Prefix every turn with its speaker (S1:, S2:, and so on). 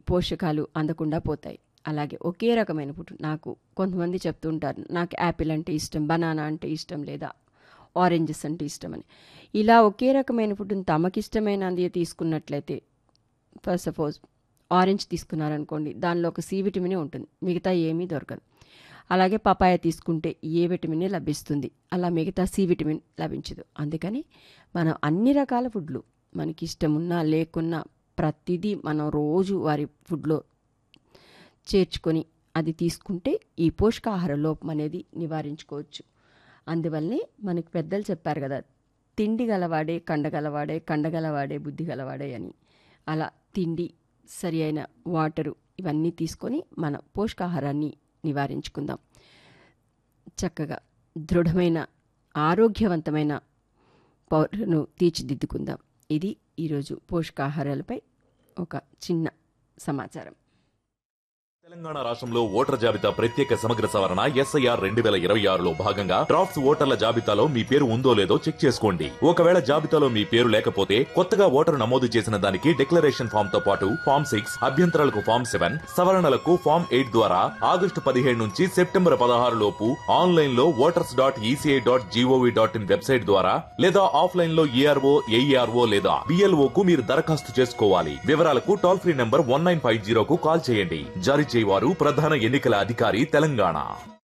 S1: పోషకాలు అందకుండా పోతాయి అలాగే ఒకే రకమైన ఫుడ్ నాకు కొంతమంది చెప్తుంటారు నాకు యాపిల్ అంటే ఇష్టం బనానా అంటే ఇష్టం లేదా ఆరెంజెస్ అంటే ఇష్టం అని ఇలా ఒకే రకమైన ఫుడ్ని తమకిష్టమైనది తీసుకున్నట్లయితే ఫస్ట్ సపోజ్ ఆరెంజ్ తీసుకున్నారనుకోండి దానిలో ఒక సి విటమిన్ ఉంటుంది మిగతా ఏమీ దొరకదు అలాగే పపాయ తీసుకుంటే ఏ విటమిన్ లభిస్తుంది అలా మిగతా సి విటమిన్ లభించదు అందుకని మనం అన్ని రకాల ఫుడ్లు మనకి ఇష్టం ఉన్నా లేకున్నా ప్రతిదీ మనం రోజు వారి ఫుడ్లో చేర్చుకొని అది తీసుకుంటే ఈ పోషకాహార లోపం అనేది నివారించుకోవచ్చు అందువల్లనే మనకి పెద్దలు చెప్పారు కదా తిండి గలవాడే కండగలవాడే కండగలవాడే బుద్ధి గలవాడే అని అలా తిండి సరి అయిన వాటరు ఇవన్నీ తీసుకొని మన పోషకాహారాన్ని నివారించుకుందాం చక్కగా దృఢమైన ఆరోగ్యవంతమైన పౌరులను తీర్చిదిద్దుకుందాం ఇది ఈరోజు పోషకాహారాలపై ఒక చిన్న సమాచారం
S2: తెలంగాణ రాష్ట్రంలో ఓటర్ జాబితా ప్రత్యేక సమగ్ర సవరణ ఎస్ఐఆర్ రెండు వేల ఇరవై ఆరులో భాగంగా డ్రాఫ్ట్స్ ఓటర్ల జాబితాలో మీ పేరు ఉందో లేదో చెక్ చేసుకోండి ఒకవేళ జాబితాలో మీ పేరు లేకపోతే కొత్తగా ఓటరు నమోదు చేసిన దానికి డిక్లరేషన్ ఫామ్ తో పాటు ఫామ్ సిక్స్ అభ్యంతరాలకు ఫామ్ సెవెన్ సవరణలకు ఫామ్ ఎయిట్ ద్వారా ఆగస్టు పదిహేడు నుంచి సెప్టెంబర్ పదహారు లోపు ఆన్లైన్ లో voters dot ECI dot GOV dot in website ద్వారా లేదా ఆఫ్లైన్ లో ఏఆర్ఓ ఏఈఆర్ఓ లేదా బిఎల్ఓ కు మీరు దరఖాస్తు చేసుకోవాలి వివరాలకు toll free number one nine five జీరోకు కాల్ చేయండి జారీ చేయవారు ప్రధాన ఎన్నికల అధికారి తెలంగాణ